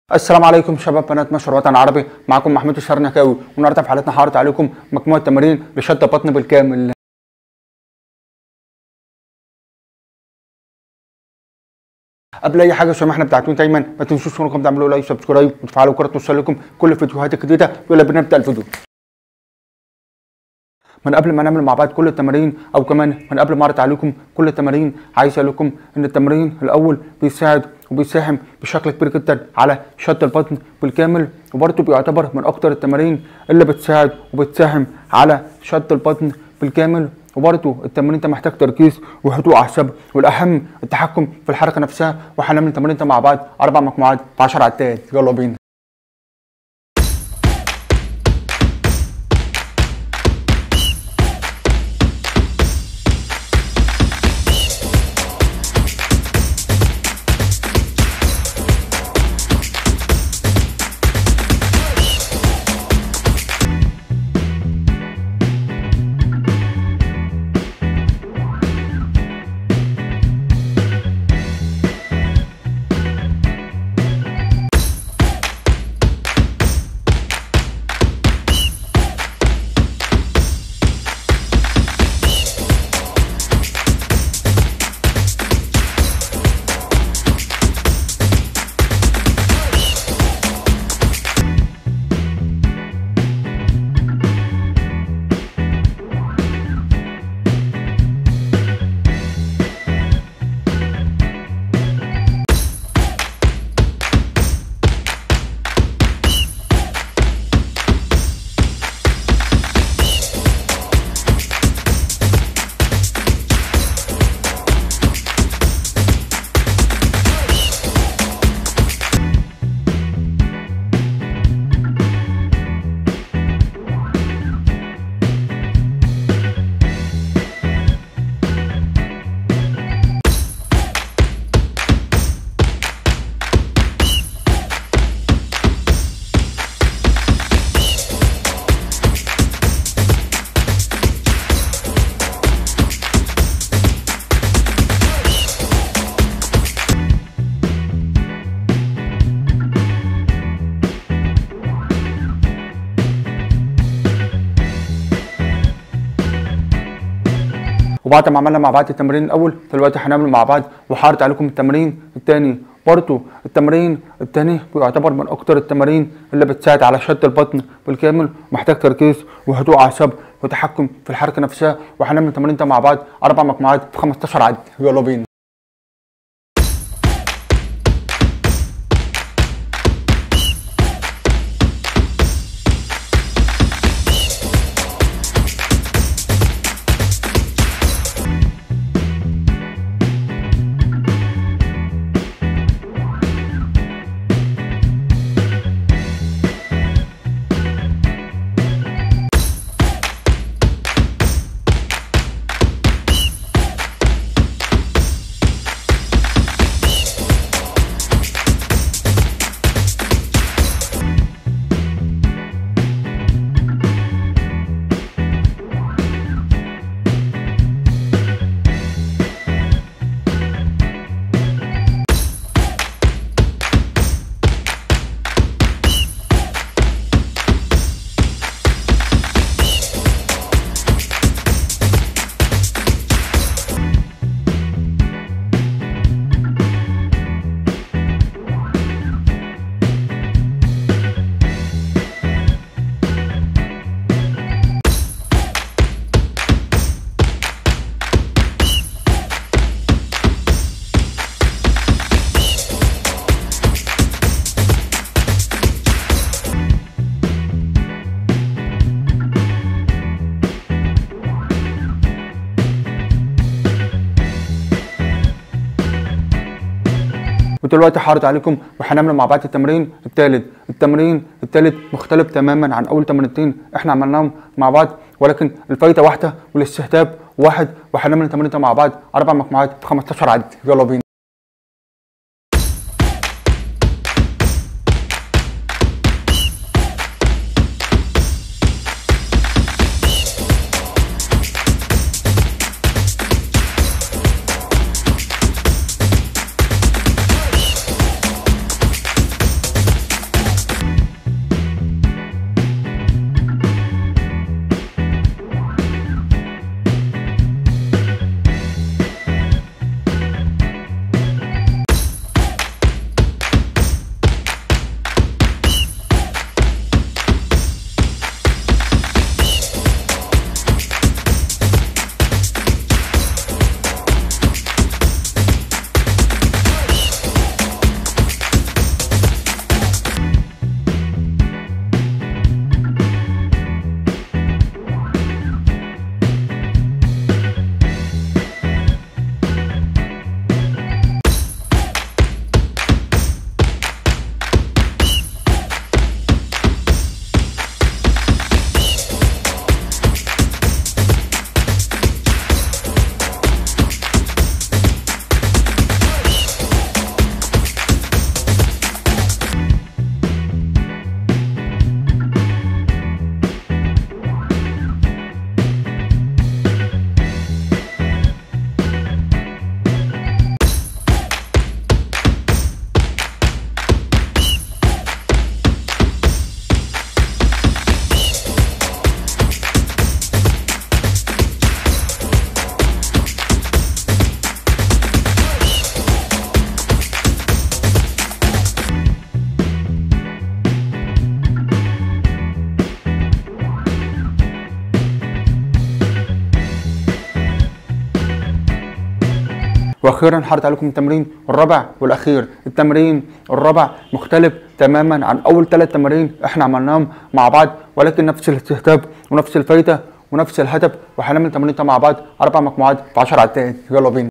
السلام عليكم شباب بنات مصر وطن عربي معكم محمود الشرنكاوي والنهارده في حلقتنا هعرض عليكم مجموعه تمارين لشد بطن بالكامل قبل اي حاجه زي ما احنا بتاعتون دايما ما تنسوش انكم تعملوا لايك سبسكرايب وتفعلوا الجرس توصل لكم كل الفيديوهات الجديده يلا بينا نبدا الفيديو من قبل ما نعمل مع بعض كل التمارين او كمان من قبل ما اعرض عليكم كل التمارين عايز اقول لكم ان التمرين الاول بيساعد وبيساهم بشكل كبير جدا على شد البطن بالكامل وبرضه بيعتبر من اكتر التمارين اللي بتساعد وبتساهم على شد البطن بالكامل وبرضه التمرين ده محتاج تركيز وهدوء اعصاب والاهم التحكم في الحركه نفسها وهنعمل التمرين ده مع بعض اربع مجموعات في 10 عدات يلا بينا وبعد ما عملنا مع بعض التمرين الاول دلوقتي هنعمل مع بعض وهعرض عليكم التمرين الثاني برضه التمرين الثاني بيعتبر من اكتر التمارين اللي بتساعد على شد البطن بالكامل محتاج تركيز وهدوء اعصاب وتحكم في الحركه نفسها وهنعمل التمرين ده مع بعض اربع مجموعات في 15 عد يلا بينا ودلوقتي هعرض عليكم وهنعمل مع بعض التمرين الثالث التمرين الثالث مختلف تماما عن اول تمرينتين احنا عملناهم مع بعض ولكن الفايده واحده والاستهداف واحد وهنعمل التمرين ده مع بعض اربع مجموعات في 15 عد يلا بينا واخيرا هعرض عليكم التمرين الرابع والاخير التمرين الرابع مختلف تماما عن اول ثلاث تمارين احنا عملناهم مع بعض ولكن نفس الاستهداف ونفس الفايده ونفس الهدف وهنعمل التمرين ده مع بعض اربع مجموعات في 10 عدات يلا بينا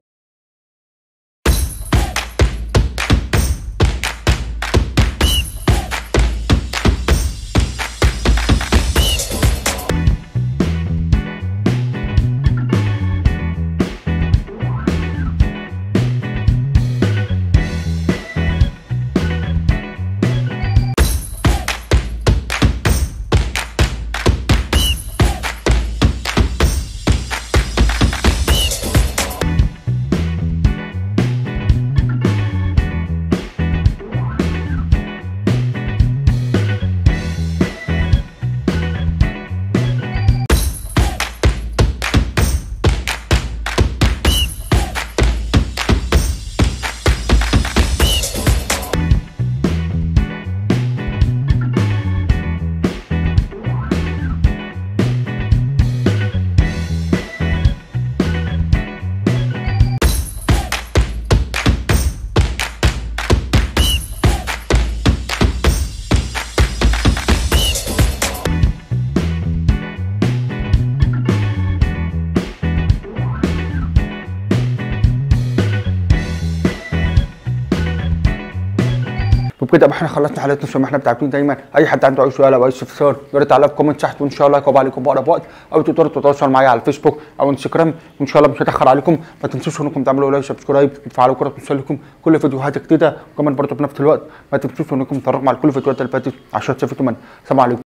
وبكده يبقى احنا خلصنا حلقتنا زي ما احنا بتعرفين دايما اي حد عنده اي سؤال او اي استفسار يا ريت عليها في كومنت تحت وان شاء الله يجاوب عليكم بأقرب وقت او تقدروا تتواصلوا معايا على الفيسبوك او انستجرام وان شاء الله مش هتاخر عليكم ما تنسوش انكم تعملوا لايك سبسكرايب وتفعلوا الجرس توصل لكم كل فيديوهات جديده وكمان برضه في نفس الوقت ما تنسوش انكم تتفرجوا على كل الفيديوهات اللي فاتت عشان تستفيدوا منها السلام عليكم